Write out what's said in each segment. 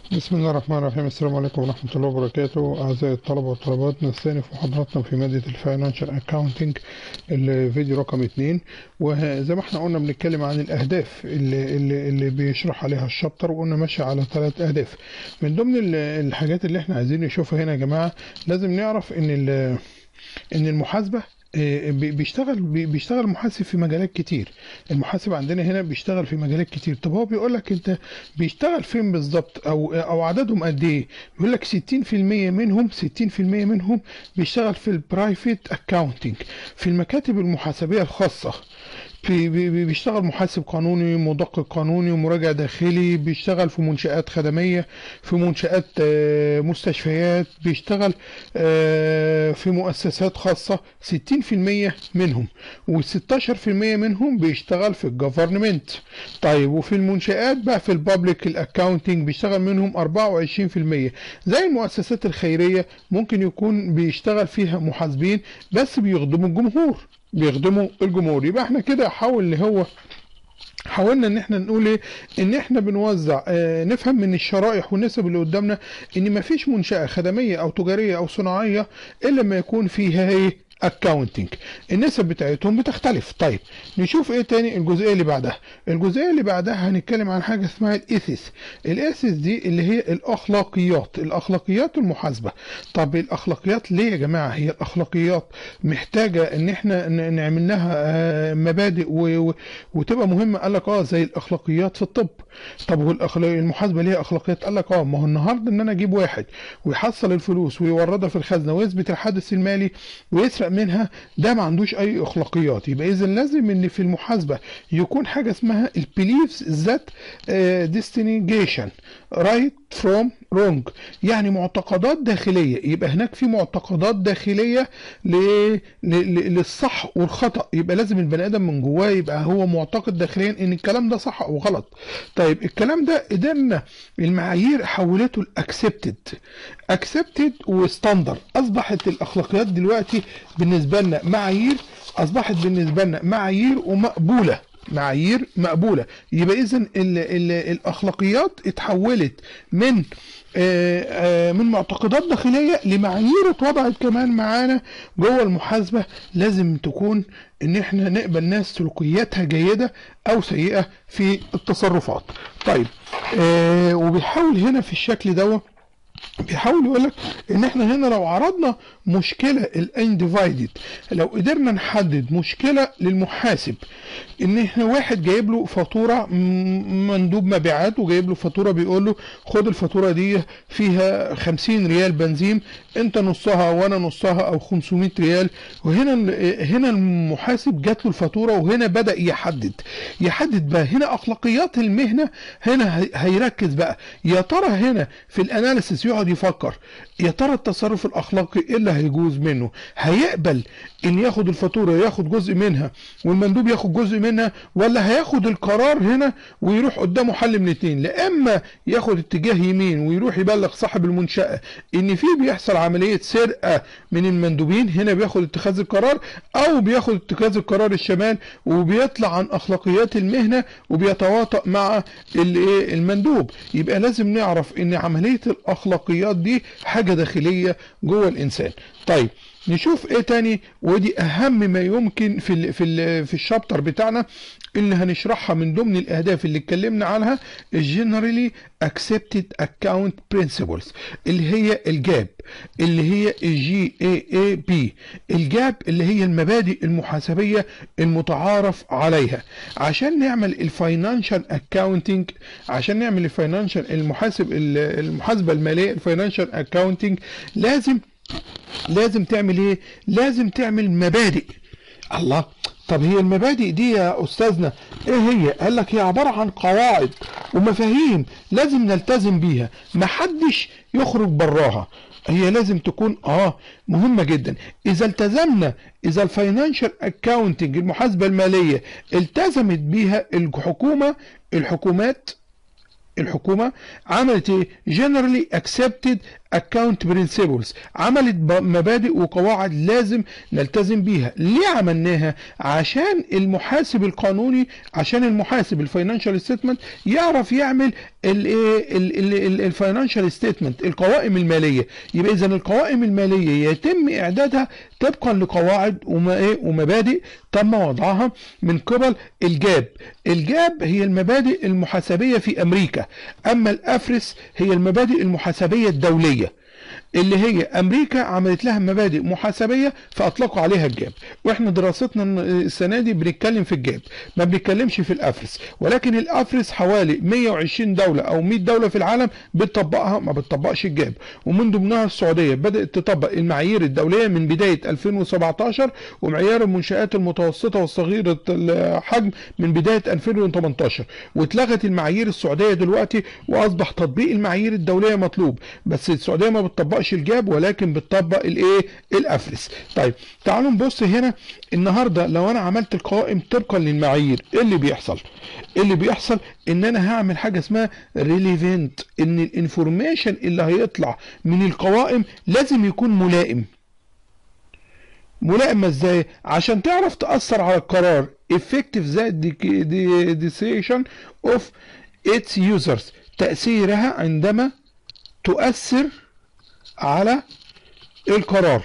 بسم الله الرحمن الرحيم السلام عليكم ورحمة الله وبركاته أعزائي الطلبة والطلبات نستأنف محاضراتنا في مادة الفاينانشال أكاونتنج الفيديو رقم اتنين وزي ما احنا قلنا بنتكلم عن الأهداف اللي, اللي, اللي بيشرح عليها الشابتر وقلنا ماشي على ثلاث أهداف من ضمن ال- الحاجات اللي احنا عايزين نشوفها هنا يا جماعة لازم نعرف إن ال- إن المحاسبة آه، بي- بيشتغل بي- بيشتغل محاسب في مجالات كتير المحاسب عندنا هنا بيشتغل في مجالات كتير طب هو بيقول لك انت بيشتغل فين بالظبط او او عددهم قد ايه بيقول لك 60% منهم 60% منهم بيشتغل في البرايفت اكاونتنج في المكاتب المحاسبيه الخاصه بي- بي- بي- بيشتغل محاسب قانوني مدقق قانوني ومراجع داخلي بيشتغل في منشآت خدمية في منشآت آه، مستشفيات بيشتغل آه، في مؤسسات خاصة 60% منهم و16% منهم بيشتغل في الجفرنمنت طيب وفي المنشآت بقى في البابليك الاكاونتنج بيشتغل منهم 24% زي المؤسسات الخيرية ممكن يكون بيشتغل فيها محاسبين بس بيخدموا الجمهور بيخدموا الجمهور يبقى احنا كده حاول اللي هو حاولنا ان احنا نقول ايه ان احنا بنوزع اه نفهم من الشرائح والنسب اللي قدامنا ان مفيش منشأة خدمية او تجارية او صناعية الا لما يكون فيها ايه اكاونتنج النسب بتاعتهم بتختلف طيب نشوف ايه تاني الجزئيه اللي بعدها الجزئيه اللي بعدها هنتكلم عن حاجه اسمها الايثيس الايثيس دي اللي هي الاخلاقيات الاخلاقيات المحاسبه طب الاخلاقيات ليه يا جماعه هي الاخلاقيات محتاجه ان احنا ن- نعمل لها آه، مبادئ و- و- وتبقى مهمه قال لك اه زي الاخلاقيات في الطب طب والاخلاق المحاسبه ليها اخلاقيات قال لك اه ما هو النهارده ان انا اجيب واحد ويحصل الفلوس ويوردها في الخزنه ويثبت الحدث المالي ويسرق منها ده ما عندوش اي اخلاقيات يبقى اذا لازم ان في المحاسبه يكون حاجه اسمها البيليفز ذات ديستنيجيشن رايت فروم رونج يعني معتقدات داخليه يبقى هناك في معتقدات داخليه ل... ل... ل- للصح والخطا يبقى لازم البني ادم من جواه يبقى هو معتقد داخليا ان الكلام ده صح او غلط طيب الكلام ده قدرنا المعايير حولته لاكسبتد اكسبتد وستاندر اصبحت الاخلاقيات دلوقتي بالنسبه لنا معايير اصبحت بالنسبه لنا معايير ومقبوله معايير مقبوله يبقى اذا الاخلاقيات اتحولت من آه، آه، من معتقدات داخليه لمعايير اتوضعت كمان معانا جوه المحاسبه لازم تكون ان احنا نقبل ناس سلوكياتها جيده او سيئه في التصرفات طيب آه وبيحاول هنا في الشكل دوت بيحاول يقول لك ان احنا هنا لو عرضنا مشكله الانديفايدد لو قدرنا نحدد مشكله للمحاسب ان احنا واحد جايب له فاتوره م- مندوب مبيعات وجايب له فاتوره بيقول له خد الفاتوره دي فيها 50 ريال بنزين انت نصها وانا نصها او 500 ريال وهنا ال- هنا المحاسب جات له الفاتوره وهنا بدا يحدد يحدد بقى هنا اخلاقيات المهنه هنا هي- هيركز بقى يا ترى هنا في الاناليسيس يقعد يفكر يا ترى التصرف الاخلاقي ايه اللي هيجوز منه هيقبل ان ياخد الفاتوره ياخد جزء منها والمندوب ياخد جزء منها ولا هياخد القرار هنا ويروح قدامه حل من اتنين لا اما ياخد اتجاه يمين ويروح يبلغ صاحب المنشاه ان في بيحصل عمليه سرقه من المندوبين هنا بياخد اتخاذ القرار او بياخد اتخاذ القرار الشمال وبيطلع عن اخلاقيات المهنه وبيتواطأ مع الايه المندوب يبقى لازم نعرف ان عمليه الاخلاقيات دي حاجه داخليه جوه الانسان طيب نشوف ايه تاني ودي اهم ما يمكن في ال في ال في الشابتر بتاعنا اللي هنشرحها من ضمن الاهداف اللي اتكلمنا عنها الجنرالي accepted account principles اللي هي الجاب اللي هي الجي اي اي بي الجاب اللي هي المبادئ المحاسبيه المتعارف عليها عشان نعمل الفاينانشال اكاونتنج عشان نعمل الفاينانشال المحاسب المحاسبه الماليه الفاينانشال اكاونتنج لازم لازم تعمل ايه لازم تعمل مبادئ الله طب هي المبادئ دي يا استاذنا ايه هي قال لك هي عباره عن قواعد ومفاهيم لازم نلتزم بيها محدش يخرج براها هي لازم تكون اه مهمه جدا اذا التزمنا اذا الفاينانشال اكاونتنج المحاسبه الماليه التزمت بيها الحكومه الحكومات الحكومه عملت ايه generally accepted اكاونت برنسبلز عملت ب- مبادئ وقواعد لازم نلتزم بيها ليه عملناها عشان المحاسب القانوني عشان المحاسب الفاينانشال ستيتمنت يعرف يعمل الايه الفاينانشال ستيتمنت القوائم الماليه يبقى اذا القوائم الماليه يتم اعدادها طبقا لقواعد وما ايه ومبادئ تم وضعها من قبل الجاب الجاب هي المبادئ المحاسبيه في امريكا اما الافرس هي المبادئ المحاسبيه الدوليه اللي هي امريكا عملت لها مبادئ محاسبيه فاطلقوا عليها الجاب واحنا دراستنا السنه دي بنتكلم في الجاب ما بنتكلمش في الافرس ولكن الافرس حوالي 120 دوله او 100 دوله في العالم بتطبقها ما بتطبقش الجاب ومن ضمنها السعوديه بدات تطبق المعايير الدوليه من بدايه 2017 ومعيار المنشات المتوسطه والصغيره الحجم من بدايه 2018 واتلغت المعايير السعوديه دلوقتي واصبح تطبيق المعايير الدوليه مطلوب بس السعوديه ما بتطبقش الجاب ولكن بتطبق الايه الافرس طيب تعالوا نبص هنا النهارده لو انا عملت القوائم طبقا للمعايير ايه اللي بيحصل إيه اللي بيحصل ان انا هعمل حاجه اسمها ريليفنت ان الانفورميشن اللي هيطلع من القوائم لازم يكون ملائم ملائمة ازاي عشان تعرف تأثر على القرار effective ذات decision of its users تأثيرها عندما تؤثر على القرار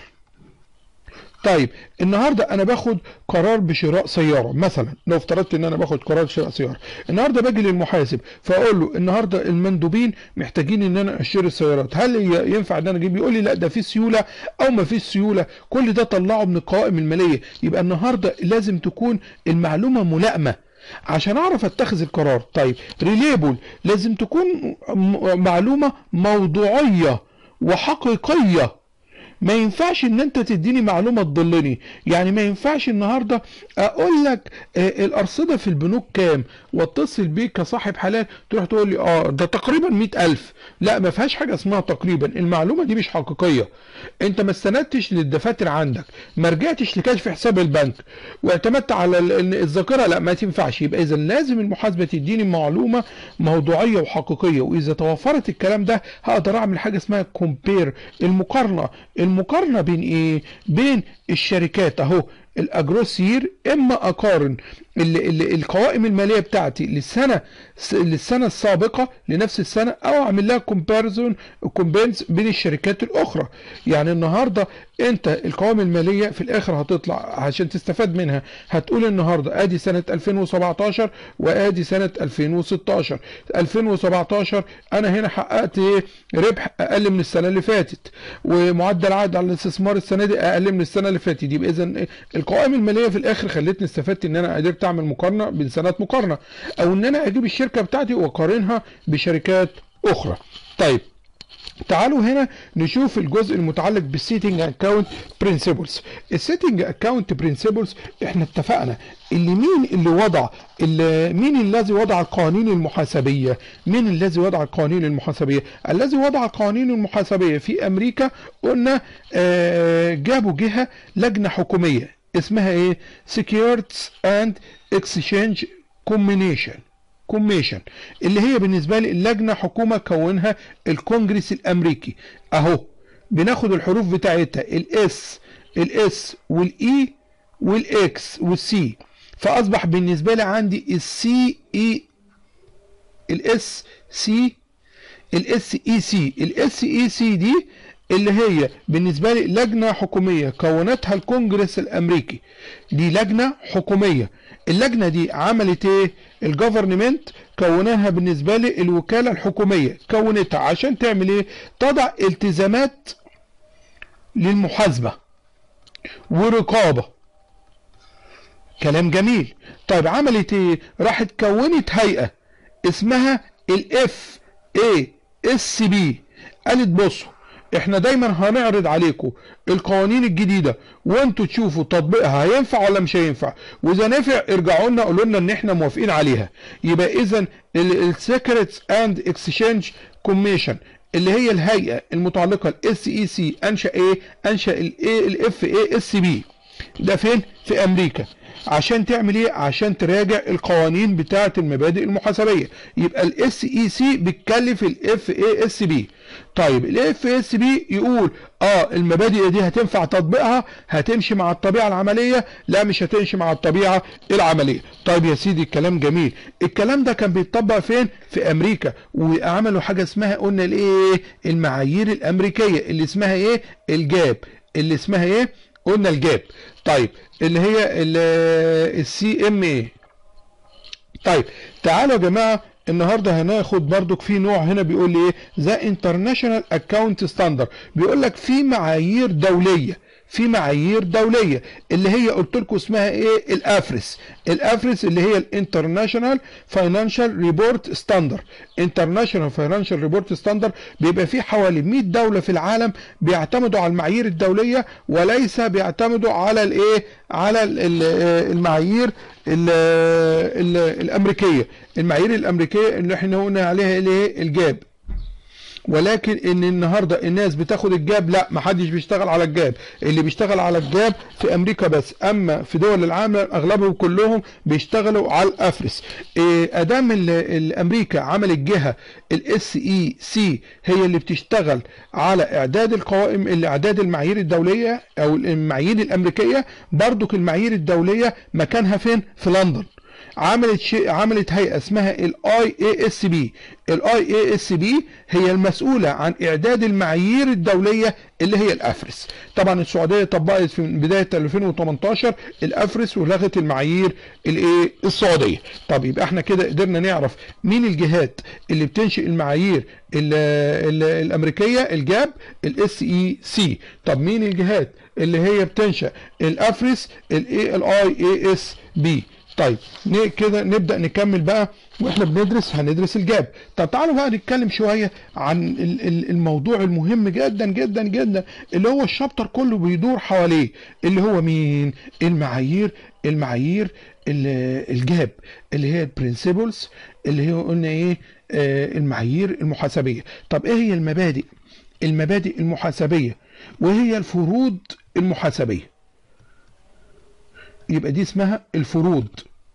طيب النهارده انا باخد قرار بشراء سياره مثلا لو افترضت ان انا باخد قرار شراء سياره النهارده باجي للمحاسب فاقول له النهارده المندوبين محتاجين ان انا اشتري السيارات هل ي- ينفع ان انا اجيب يقول لي لا ده في سيوله او ما فيش سيوله كل ده طلعه من القوائم الماليه يبقى النهارده لازم تكون المعلومه ملائمه عشان اعرف اتخذ القرار طيب ريليبل لازم تكون م- معلومه موضوعيه وحقيقيه ما ينفعش ان انت تديني معلومه تضلني يعني ما ينفعش النهارده اقول لك آه، الارصده في البنوك كام واتصل بيك كصاحب حلال تروح تقول لي اه ده تقريبا مئة الف لا ما فيهاش حاجه اسمها تقريبا المعلومه دي مش حقيقيه انت ما استندتش للدفاتر عندك ما رجعتش لكشف حساب البنك واعتمدت على ال- ال- الذاكره لا ما تنفعش يبقى اذا لازم المحاسبه تديني معلومه موضوعيه وحقيقيه واذا توفرت الكلام ده هقدر اعمل حاجه اسمها كومبير المقارنه المقارنه بين ايه بين الشركات اهو الاجروسير اما اقارن ال ال القوائم الماليه بتاعتي للسنه للسنه السابقه لنفس السنه او اعمل لها كومباريزون كومبينز بين الشركات الاخرى يعني النهارده انت القوائم الماليه في الاخر هتطلع عشان تستفاد منها هتقول النهارده ادي سنه 2017 وادي سنه 2016 2017 انا هنا حققت ايه ربح اقل من السنه اللي فاتت ومعدل عائد على الاستثمار السنه دي اقل من السنه اللي فاتت يبقى اذا القوائم الماليه في الاخر خلتني استفدت ان انا قدرت اعمل مقارنه بين سنوات مقارنه او ان انا اجيب الشركه بتاعتي واقارنها بشركات اخرى طيب تعالوا هنا نشوف الجزء المتعلق بالسيتنج اكاونت برنسبلز السيتنج اكاونت برنسبلز احنا اتفقنا اللي مين اللي وضع اللي مين الذي وضع القوانين المحاسبيه مين الذي وضع القوانين المحاسبيه الذي وضع القوانين المحاسبيه في امريكا قلنا آه جابوا جهه لجنه حكوميه اسمها ايه Securities and Exchange Commission كوميشن اللي هي بالنسبه لي اللجنه حكومه كونها الكونجرس الامريكي اهو بناخد الحروف بتاعتها الاس الاس والاي والاكس والسي فاصبح بالنسبه لي عندي السي اي الاس سي الاس اي سي الاس اي سي دي اللي هي بالنسبه لي لجنه حكوميه كونتها الكونجرس الامريكي دي لجنه حكوميه اللجنه دي عملت ايه الجفرنمنت كونها بالنسبه لي الوكاله الحكوميه كونتها عشان تعمل ايه تضع التزامات للمحاسبه ورقابه كلام جميل طيب عملت ايه راحت كونت هيئه اسمها الاف اي اس بي قالت بصوا احنا دايما هنعرض عليكم القوانين الجديده وانتوا تشوفوا تطبيقها هينفع ولا مش هينفع واذا نفع ارجعوا لنا قولوا لنا ان احنا موافقين عليها يبقى اذا السيكريتس اند اكسشينج كوميشن اللي هي الهيئه المتعلقه الاس اي سي انشا ايه انشا الاي الاف اي اس بي ده فين في امريكا عشان تعمل ايه عشان تراجع القوانين بتاعه المبادئ المحاسبيه يبقى الاس اي سي بتكلف الاف اي اس بي طيب الاف اس بي يقول اه المبادئ دي هتنفع تطبيقها هتمشي مع الطبيعه العمليه لا مش هتمشي مع الطبيعه العمليه طيب يا سيدي الكلام جميل الكلام ده كان بيتطبق فين في امريكا وعملوا حاجه اسمها قلنا الايه المعايير الامريكيه اللي اسمها ايه الجاب اللي اسمها ايه قلنا الجاب طيب اللي هي السي ام اي طيب تعالوا يا جماعه النهارده هناخد برضك في نوع هنا بيقول لي ايه ذا انترناشونال اكاونت ستاندرد بيقول لك في معايير دوليه في معايير دوليه اللي هي قلت لكم اسمها ايه الافرس الافرس اللي هي الانترناشونال فاينانشال ريبورت ستاندرد انترناشونال فاينانشال ريبورت ستاندرد بيبقى في حوالي 100 دوله في العالم بيعتمدوا على المعايير الدوليه وليس بيعتمدوا على الايه على المعايير ال ال الامريكيه المعايير الامريكيه اللي احنا قلنا عليها الايه الجاب ولكن ان النهارده الناس بتاخد الجاب لا ما حدش بيشتغل على الجاب اللي بيشتغل على الجاب في امريكا بس اما في دول العالم اغلبهم كلهم بيشتغلوا على الافرس إيه ادام الامريكا عملت جهه الاس اي سي هي اللي بتشتغل على اعداد القوائم الاعداد المعايير الدوليه او المعايير الامريكيه برضك المعايير الدوليه مكانها فين في لندن عملت شيء عملت هيئه اسمها الاي اي اس بي الاي اي اس بي هي المسؤوله عن اعداد المعايير الدوليه اللي هي الافرس طبعا السعوديه طبقت في بدايه 2018 الافرس ولغت المعايير الايه السعوديه طب يبقى احنا كده قدرنا نعرف مين الجهات اللي بتنشئ المعايير ال ال الامريكيه الجاب الاس اي سي طب مين الجهات اللي هي بتنشا الافرس الاي اي اس بي طيب كده نبدا نكمل بقى واحنا بندرس هندرس الجاب طب تعالوا بقى نتكلم شويه عن الموضوع المهم جدا جدا جدا اللي هو الشابتر كله بيدور حواليه اللي هو مين المعايير المعايير الجاب اللي هي البرنسيبلز اللي هي قلنا ايه آه المعايير المحاسبيه طب ايه هي المبادئ المبادئ المحاسبيه وهي الفروض المحاسبيه يبقى دي اسمها الفروض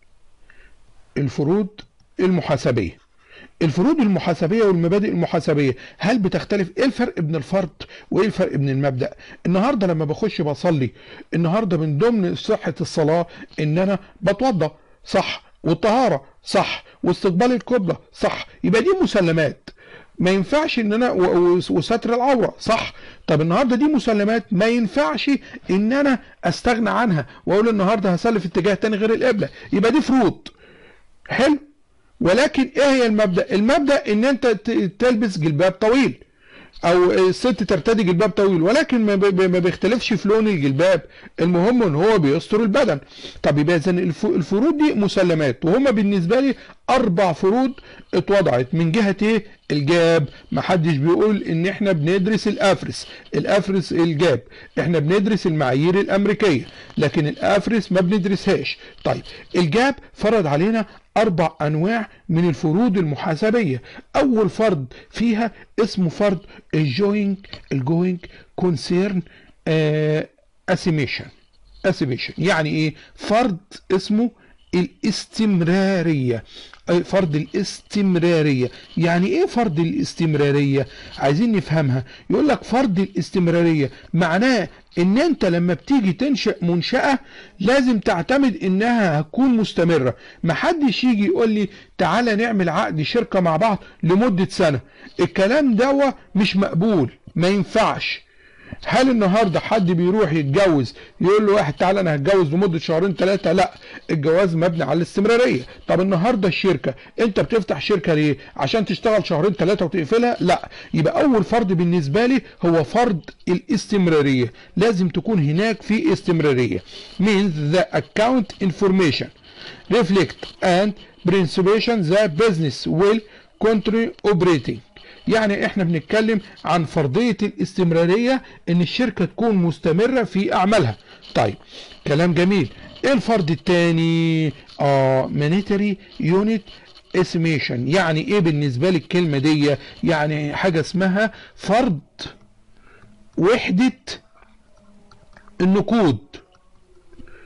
الفروض المحاسبيه الفروض المحاسبيه والمبادئ المحاسبيه هل بتختلف ايه الفرق بين الفرض وايه الفرق بين المبدا النهارده لما بخش بصلي النهارده من ضمن صحه الصلاه ان انا بتوضى صح والطهاره صح واستقبال القبله صح يبقى دي مسلمات ما ينفعش ان انا وستر العوره صح طب النهارده دي مسلمات ما ينفعش ان انا استغنى عنها واقول النهارده هسلف اتجاه تاني غير القبله يبقى دي فروض حلو ولكن ايه هي المبدا المبدا ان انت تلبس جلباب طويل او الست ترتدي جلباب طويل ولكن ما بيختلفش في لون الجلباب المهم ان هو بيستر البدن طب يبقى اذا الفروض دي مسلمات وهم بالنسبه لي اربع فروض اتوضعت من جهه ايه الجاب محدش بيقول ان احنا بندرس الافرس الافرس الجاب احنا بندرس المعايير الامريكيه لكن الافرس ما بندرسهاش طيب الجاب فرض علينا اربع انواع من الفروض المحاسبيه اول فرض فيها اسمه فرض الجوينج الجوينج كونسيرن اسيميشن اسيميشن يعني ايه فرض اسمه الاستمراريه فرض الاستمراريه يعني ايه فرض الاستمراريه عايزين نفهمها يقول لك فرض الاستمراريه معناه ان انت لما بتيجي تنشئ منشأة لازم تعتمد انها هتكون مستمرة محدش يجي يقول لي تعالى نعمل عقد شركة مع بعض لمدة سنة الكلام ده مش مقبول ما ينفعش هل النهارده حد بيروح يتجوز يقول له واحد تعالى انا هتجوز لمده شهرين ثلاثه لا الجواز مبني على الاستمراريه طب النهارده الشركه انت بتفتح شركه ليه عشان تشتغل شهرين ثلاثه وتقفلها لا يبقى اول فرض بالنسبه لي هو فرض الاستمراريه لازم تكون هناك في استمراريه means the account information reflect and participation the business will continue operating يعني احنا بنتكلم عن فرضية الاستمرارية ان الشركة تكون مستمرة في اعمالها طيب كلام جميل ايه الفرض الثاني اه مانيتري يونت اسميشن يعني ايه بالنسبة لي الكلمة دي يعني حاجة اسمها فرض وحدة النقود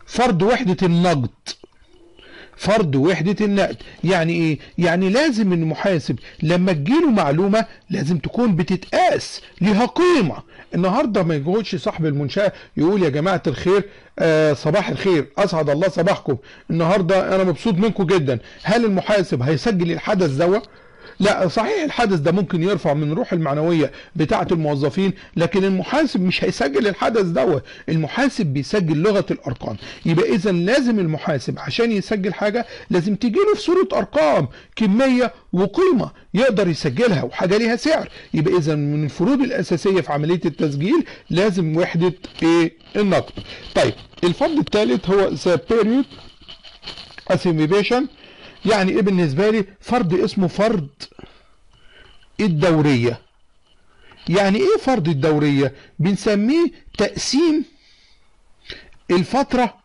فرض وحدة النقد فرض وحدة النقد يعني ايه يعني لازم المحاسب لما تجيله معلومة لازم تكون بتتقاس ليها قيمة النهاردة ما يقولش صاحب المنشأة يقول يا جماعة الخير آه صباح الخير اسعد الله صباحكم النهاردة انا مبسوط منكم جدا هل المحاسب هيسجل الحدث دوا لا صحيح الحدث ده ممكن يرفع من روح المعنوية بتاعة الموظفين لكن المحاسب مش هيسجل الحدث ده المحاسب بيسجل لغة الارقام يبقى اذا لازم المحاسب عشان يسجل حاجة لازم تجيله في صورة ارقام كمية وقيمة يقدر يسجلها وحاجة ليها سعر يبقى اذا من الفروض الاساسية في عملية التسجيل لازم وحدة ايه النقد طيب الفرض الثالث هو the period estimation يعني ايه بالنسبة لي فرض اسمه فرض الدورية يعني ايه فرض الدورية بنسميه تقسيم الفترة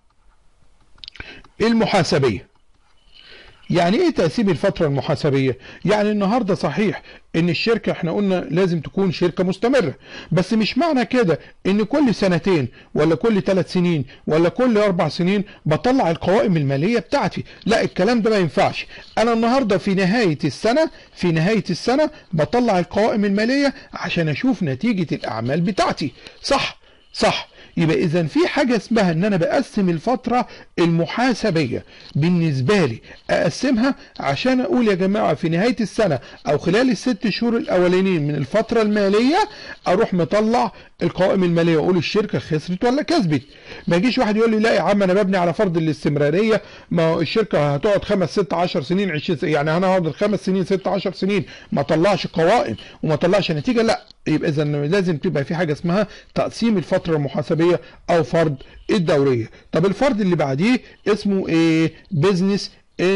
المحاسبية يعني ايه تقسيم الفترة المحاسبية يعني النهاردة صحيح ان الشركة احنا قلنا لازم تكون شركة مستمرة بس مش معنى كده ان كل سنتين ولا كل ثلاث سنين ولا كل اربع سنين بطلع القوائم المالية بتاعتي لا الكلام ده ما ينفعش انا النهاردة في نهاية السنة في نهاية السنة بطلع القوائم المالية عشان اشوف نتيجة الاعمال بتاعتي صح صح يبقى اذا في حاجة اسمها ان انا بقسم الفترة المحاسبية بالنسبة لي اقسمها عشان اقول يا جماعة في نهاية السنة او خلال الست شهور الاولانيين من الفترة المالية اروح مطلع القوائم المالية واقول الشركة خسرت ولا كسبت ما يجيش واحد يقول لي لا يا عم انا ببني على فرض الاستمرارية ما الشركة هتقعد خمس ست عشر سنين عشرين سنين يعني انا هقعد الخمس سنين ست عشر سنين ما طلعش قوائم وما طلعش نتيجة لا يبقى اذا لازم تبقى في حاجة اسمها تقسيم الفترة المحاسبية او فرض الدورية طب الفرض اللي بعديه اسمه ايه بيزنس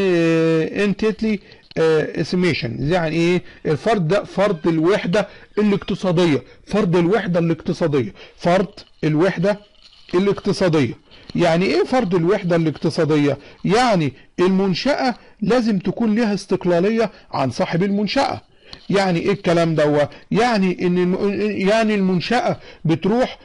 انتيتلي اسميشن يعني ايه الفرض ده فرض الوحدة الاقتصادية فرض الوحدة الاقتصادية فرض الوحدة الاقتصادية يعني ايه فرض الوحدة الاقتصادية يعني المنشأة لازم تكون لها استقلالية عن صاحب المنشأة يعني ايه الكلام ده يعني ان يعني المنشأة بتروح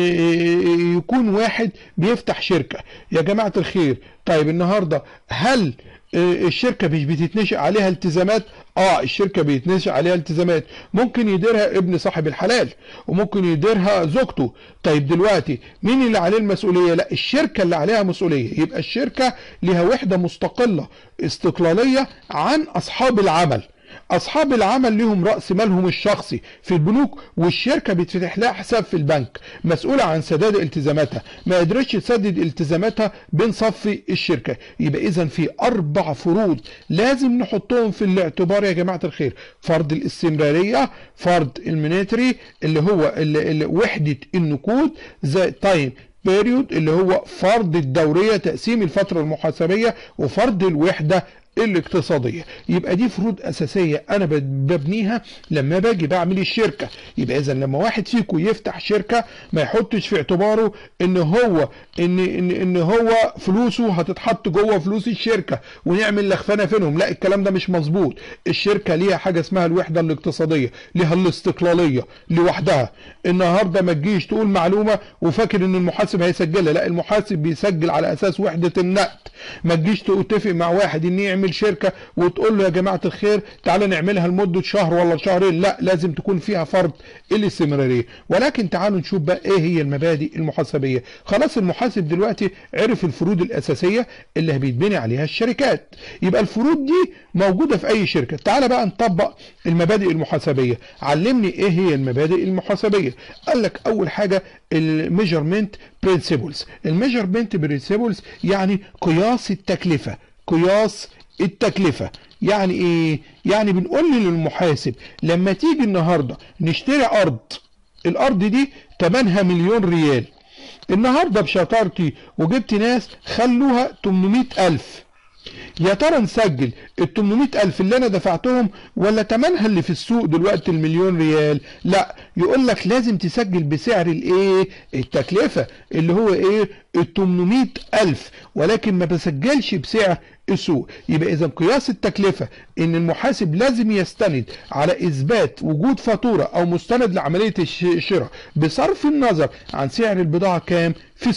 يكون واحد بيفتح شركة يا جماعة الخير طيب النهاردة هل الشركة مش بتتنشئ عليها التزامات اه الشركة بيتنشئ عليها التزامات ممكن يديرها ابن صاحب الحلال وممكن يديرها زوجته طيب دلوقتي مين اللي عليه المسؤولية لا الشركة اللي عليها مسؤولية يبقى الشركة لها وحدة مستقلة استقلالية عن اصحاب العمل اصحاب العمل لهم راس مالهم الشخصي في البنوك والشركه بيتفتح لها حساب في البنك مسؤوله عن سداد التزاماتها ما قدرتش تسدد التزاماتها بنصفي الشركه يبقى اذا في اربع فروض لازم نحطهم في الاعتبار يا جماعه الخير فرض الاستمراريه فرض المينيتري اللي هو اللي اللي وحده النقود زي تايم بيريود اللي هو فرض الدوريه تقسيم الفتره المحاسبيه وفرض الوحده الاقتصادية يبقى دي فروض أساسية أنا ببنيها لما باجي بعمل الشركة يبقى إذا لما واحد فيكم يفتح شركة ما يحطش في اعتباره إن هو إن إن, إن هو فلوسه هتتحط جوه فلوس الشركة ونعمل لخفانة فينهم لا الكلام ده مش مظبوط الشركة ليها حاجة اسمها الوحدة الاقتصادية ليها الاستقلالية لوحدها النهاردة ما تجيش تقول معلومة وفاكر إن المحاسب هيسجلها لا المحاسب بيسجل على أساس وحدة النقد ما تجيش تتفق مع واحد إن يعمل تعمل شركة وتقول له يا جماعة الخير تعالى نعملها لمدة شهر ولا شهرين لا لازم تكون فيها فرض الاستمرارية ولكن تعالوا نشوف بقى ايه هي المبادئ المحاسبية خلاص المحاسب دلوقتي عرف الفروض الاساسية اللي بيتبني عليها الشركات يبقى الفروض دي موجودة في اي شركة تعالى بقى نطبق المبادئ المحاسبية علمني ايه هي المبادئ المحاسبية قال لك اول حاجة الميجرمنت برنسبلز الميجرمنت برنسبلز يعني قياس التكلفة قياس التكلفة يعني ايه يعني بنقول للمحاسب لما تيجي النهاردة نشتري ارض الارض دي تمنها مليون ريال النهاردة بشطارتي وجبت ناس خلوها 800 الف يا ترى نسجل ال 800 ألف اللي أنا دفعتهم ولا تمنها اللي في السوق دلوقتي المليون ريال لا يقول لك لازم تسجل بسعر الايه التكلفة اللي هو ايه ال 800 ألف ولكن ما بسجلش بسعر السوق يبقى إذا قياس التكلفة إن المحاسب لازم يستند على إثبات وجود فاتورة أو مستند لعملية الشراء بصرف النظر عن سعر البضاعة كام في السوق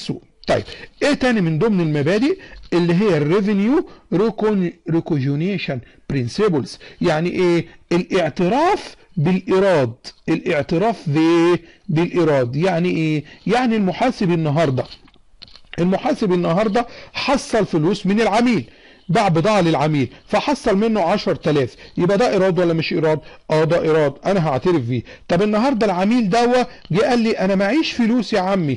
طيب ايه تاني من ضمن المبادئ اللي هي الريفينيو ريكوجينيشن برنسبلز يعني ايه الاعتراف بالايراد الاعتراف بايه بالايراد يعني ايه يعني المحاسب النهارده المحاسب النهارده حصل فلوس من العميل باع بضاعة للعميل فحصل منه 10000 يبقى ده ايراد ولا مش ايراد؟ اه ده ايراد انا هعترف بيه طب النهارده العميل دوا جه قال لي انا معيش فلوس يا عمي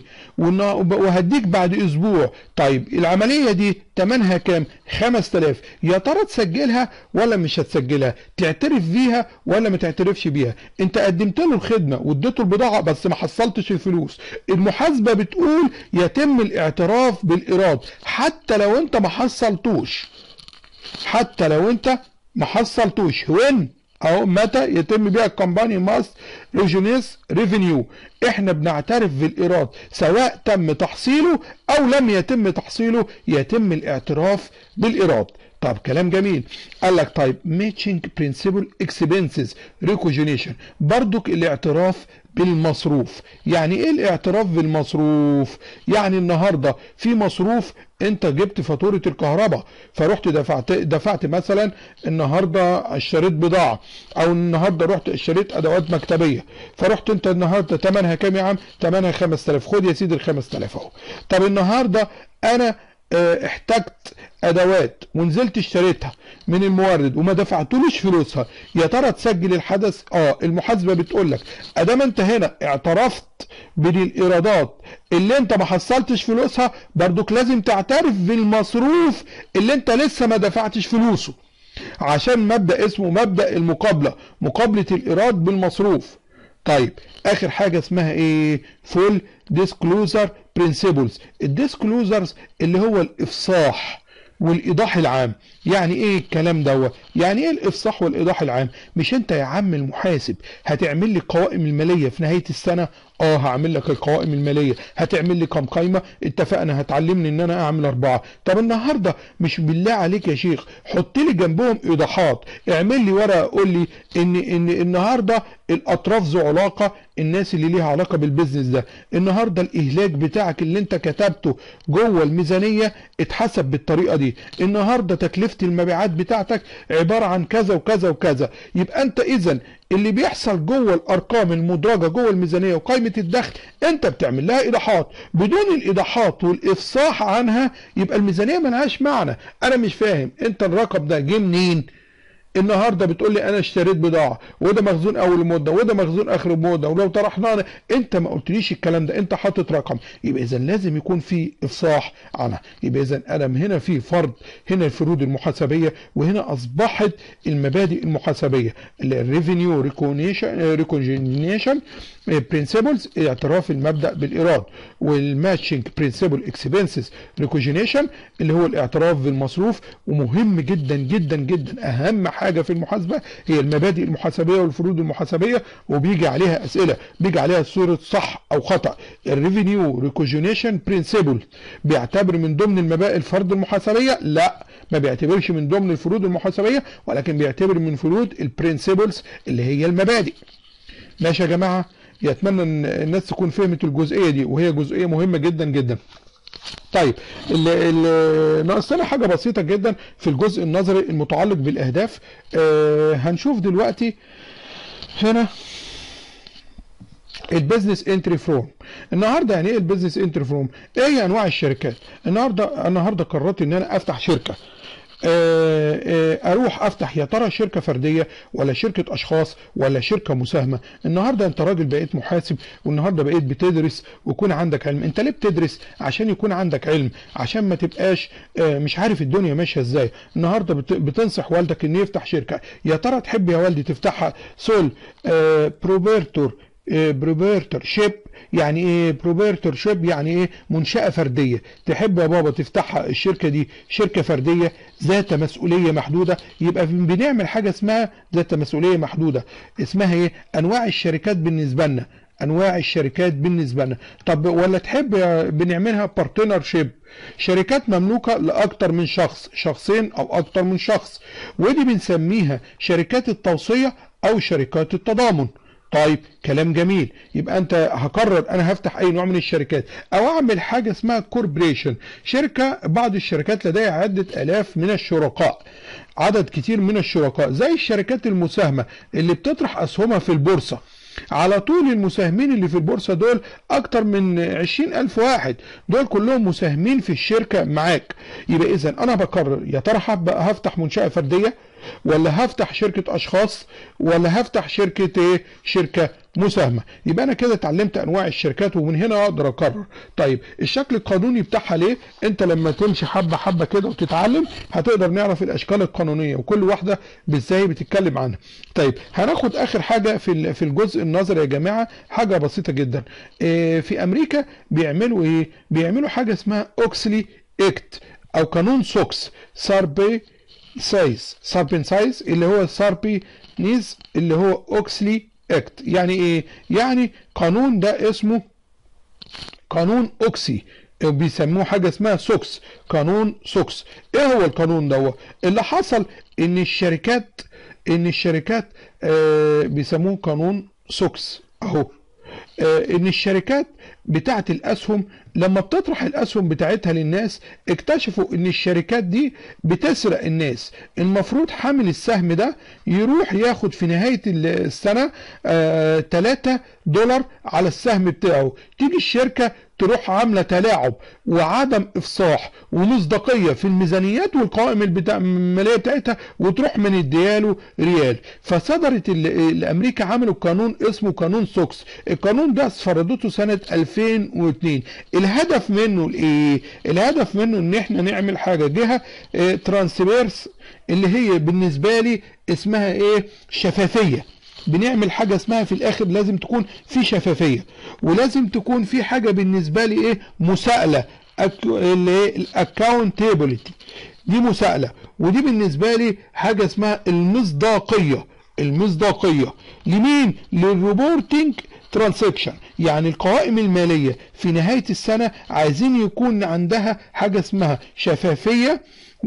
وهديك بعد اسبوع طيب العملية دي تمنها كام 5000 يا ترى تسجلها ولا مش هتسجلها تعترف بيها ولا ما تعترفش بيها انت قدمت له الخدمة واديته البضاعة بس ما حصلتش الفلوس المحاسبة بتقول يتم الاعتراف بالايراد حتى لو انت ما حصلتوش حتى لو انت ما حصلتوش وين او متى يتم بيع الكومباني ماست ريجونيس ريفينيو احنا بنعترف بالايراد سواء تم تحصيله او لم يتم تحصيله يتم الاعتراف بالايراد طب كلام جميل قال لك طيب ماتشنج برنسبل اكسبنسز ريكوجينيشن برضك الاعتراف بالمصروف يعني ايه الاعتراف بالمصروف يعني النهارده في مصروف انت جبت فاتوره الكهرباء فرحت دفعت دفعت مثلا النهارده اشتريت بضاعه او النهارده رحت اشتريت ادوات مكتبيه فرحت انت النهارده ثمنها كام يا عم ثمنها 5000 خد يا سيدي ال 5000 اهو طب النهارده انا اه احتجت ادوات ونزلت اشتريتها من المورد وما دفعتلوش فلوسها يا ترى تسجل الحدث اه المحاسبه بتقول لك ادام انت هنا اعترفت بالايرادات اللي انت ما حصلتش فلوسها برضك لازم تعترف بالمصروف اللي انت لسه ما دفعتش فلوسه عشان مبدا اسمه مبدا المقابله مقابله الايراد بالمصروف طيب اخر حاجه اسمها ايه فول ديسكلوزر برنسبلز الديسكلوزرز اللي هو الافصاح والايضاح العام يعني ايه الكلام دوت يعني ايه الافصاح والايضاح العام مش انت يا عم المحاسب هتعمل لي القوائم الماليه في نهايه السنه اه هعمل لك القوائم الماليه هتعمل لي كام قايمه اتفقنا هتعلمني ان انا اعمل اربعه طب النهارده مش بالله عليك يا شيخ حط لي جنبهم ايضاحات اعمل لي ورقه قول لي ان ان النهارده الاطراف ذو علاقه الناس اللي ليها علاقه بالبيزنس ده النهارده الاهلاك بتاعك اللي انت كتبته جوه الميزانيه اتحسب بالطريقه دي النهارده تكلفه المبيعات بتاعتك عباره عن كذا وكذا وكذا يبقى انت اذا اللي بيحصل جوه الارقام المدرجه جوه الميزانيه وقائمه الدخل انت بتعمل لها ايضاحات بدون الايضاحات والافصاح عنها يبقى الميزانيه ملهاش معنى انا مش فاهم انت الرقم ده جه منين النهارده بتقول لي انا اشتريت بضاعه وده مخزون اول مده وده مخزون اخر مده ولو طرحناه انت ما قلتليش الكلام ده انت حاطط رقم يبقى اذا لازم يكون في افصاح عنها يبقى اذا انا هنا في فرض هنا الفروض المحاسبيه وهنا اصبحت المبادئ المحاسبيه اللي الريفينيو ريكونجينيشن برنسبلز اعتراف المبدا بالايراد والماتشنج برنسبل اكسبنسز ريكوجينيشن اللي هو الاعتراف بالمصروف ومهم جدا جدا جدا اهم حاجه في المحاسبه هي المبادئ المحاسبيه والفروض المحاسبيه وبيجي عليها اسئله بيجي عليها صوره صح او خطا الريفينيو ريكوجينيشن برنسبل بيعتبر من ضمن المبادئ الفرض المحاسبيه لا ما بيعتبرش من ضمن الفروض المحاسبيه ولكن بيعتبر من فروض البرنسبلز اللي هي المبادئ ماشي يا جماعه يتمنى ان الناس تكون فهمت الجزئيه دي وهي جزئيه مهمه جدا جدا طيب اللي ناقص لنا حاجه بسيطه جدا في الجزء النظري المتعلق بالاهداف آه هنشوف دلوقتي هنا البيزنس انتري فروم النهارده يعني ايه البيزنس انتري فروم ايه هي انواع الشركات النهارده النهارده قررت ان انا افتح شركه اروح افتح يا ترى شركه فرديه ولا شركه اشخاص ولا شركه مساهمه النهارده انت راجل بقيت محاسب والنهارده بقيت بتدرس ويكون عندك علم انت ليه بتدرس عشان يكون عندك علم عشان ما تبقاش مش عارف الدنيا ماشيه ازاي النهارده بتنصح والدك انه يفتح شركه يا ترى تحب يا والدي تفتحها سول بروبرتور بروبرتور شيب يعني ايه بروبرتور شيب يعني ايه منشأة فردية تحب يا بابا تفتحها الشركة دي شركة فردية ذات مسؤولية محدودة يبقى بنعمل حاجة اسمها ذات مسؤولية محدودة اسمها ايه انواع الشركات بالنسبة لنا انواع الشركات بالنسبه لنا طب ولا تحب بنعملها بارتنر شيب شركات مملوكه لاكتر من شخص شخصين او اكتر من شخص ودي بنسميها شركات التوصيه او شركات التضامن طيب كلام جميل يبقى انت هقرر انا هفتح اي نوع من الشركات او اعمل حاجه اسمها كوربريشن شركه بعض الشركات لديها عده الاف من الشركاء عدد كتير من الشركاء زي الشركات المساهمه اللي بتطرح اسهمها في البورصه على طول المساهمين اللي في البورصة دول أكتر من عشرين ألف واحد دول كلهم مساهمين في الشركة معاك يبقى إذا أنا بقرر يا ترى هفتح منشأة فردية ولا هفتح شركة أشخاص ولا هفتح شركة إيه؟ شركة مساهمة يبقى أنا كده اتعلمت أنواع الشركات ومن هنا أقدر أقرر طيب الشكل القانوني بتاعها ليه؟ أنت لما تمشي حبة حبة كده وتتعلم هتقدر نعرف الأشكال القانونية وكل واحدة إزاي بتتكلم عنها طيب هناخد آخر حاجة في في الجزء النظري يا جماعة حاجة بسيطة جدا إيه في أمريكا بيعملوا إيه؟ بيعملوا حاجة اسمها أوكسلي إكت أو قانون سوكس ساربي سايز ساربين سايز اللي هو ساربي نيز اللي هو اوكسلي اكت يعني ايه يعني قانون ده اسمه قانون اوكسي بيسموه حاجه اسمها سوكس قانون سوكس ايه هو القانون ده اللي حصل ان الشركات ان الشركات آه بيسموه قانون سوكس اهو آه ان الشركات بتاعه الاسهم لما بتطرح الاسهم بتاعتها للناس اكتشفوا ان الشركات دي بتسرق الناس المفروض حامل السهم ده يروح ياخد في نهاية السنة آه 3 دولار على السهم بتاعه تيجي الشركة تروح عامله تلاعب وعدم افصاح ومصداقيه في الميزانيات والقوائم البتاع الماليه بتاعتها وتروح من ادياله ريال فصدرت الامريكا عملوا قانون اسمه قانون سوكس القانون ده فرضته سنه 2002 الهدف منه الايه الهدف منه ان احنا نعمل حاجه جهه اه ترانسفيرس اللي هي بالنسبه لي اسمها ايه شفافيه بنعمل حاجة اسمها في الاخر لازم تكون في شفافية ولازم تكون في حاجة بالنسبة لي ايه مساءلة اللي هي الاكاونتابيلتي دي مساءلة ودي بالنسبة لي حاجة اسمها المصداقية المصداقية لمين للريبورتنج ترانزاكشن يعني القوائم المالية في نهاية السنة عايزين يكون عندها حاجة اسمها شفافية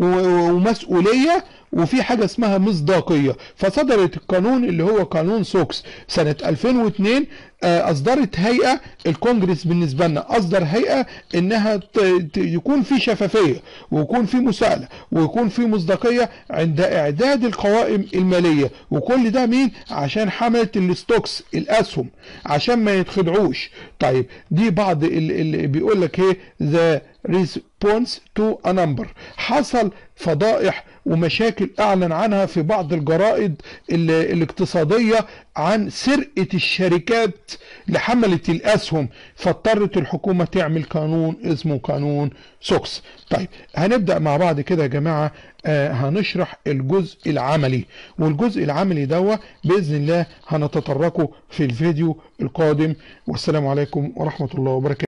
ومسؤولية وفي حاجة اسمها مصداقية فصدرت القانون اللي هو قانون سوكس سنة 2002 اصدرت هيئة الكونجرس بالنسبة لنا اصدر هيئة انها يكون في شفافية ويكون في مساءلة ويكون في مصداقية عند اعداد القوائم المالية وكل ده مين عشان حملة الستوكس الاسهم عشان ما يتخدعوش طيب دي بعض اللي بيقول لك ايه ذا ريسبونس تو ا نمبر حصل فضائح ومشاكل اعلن عنها في بعض الجرائد الاقتصاديه عن سرقه الشركات لحمله الاسهم فاضطرت الحكومه تعمل قانون اسمه قانون سوكس طيب هنبدا مع بعض كده يا جماعه آه هنشرح الجزء العملي والجزء العملي دوا باذن الله هنتطرقه في الفيديو القادم والسلام عليكم ورحمه الله وبركاته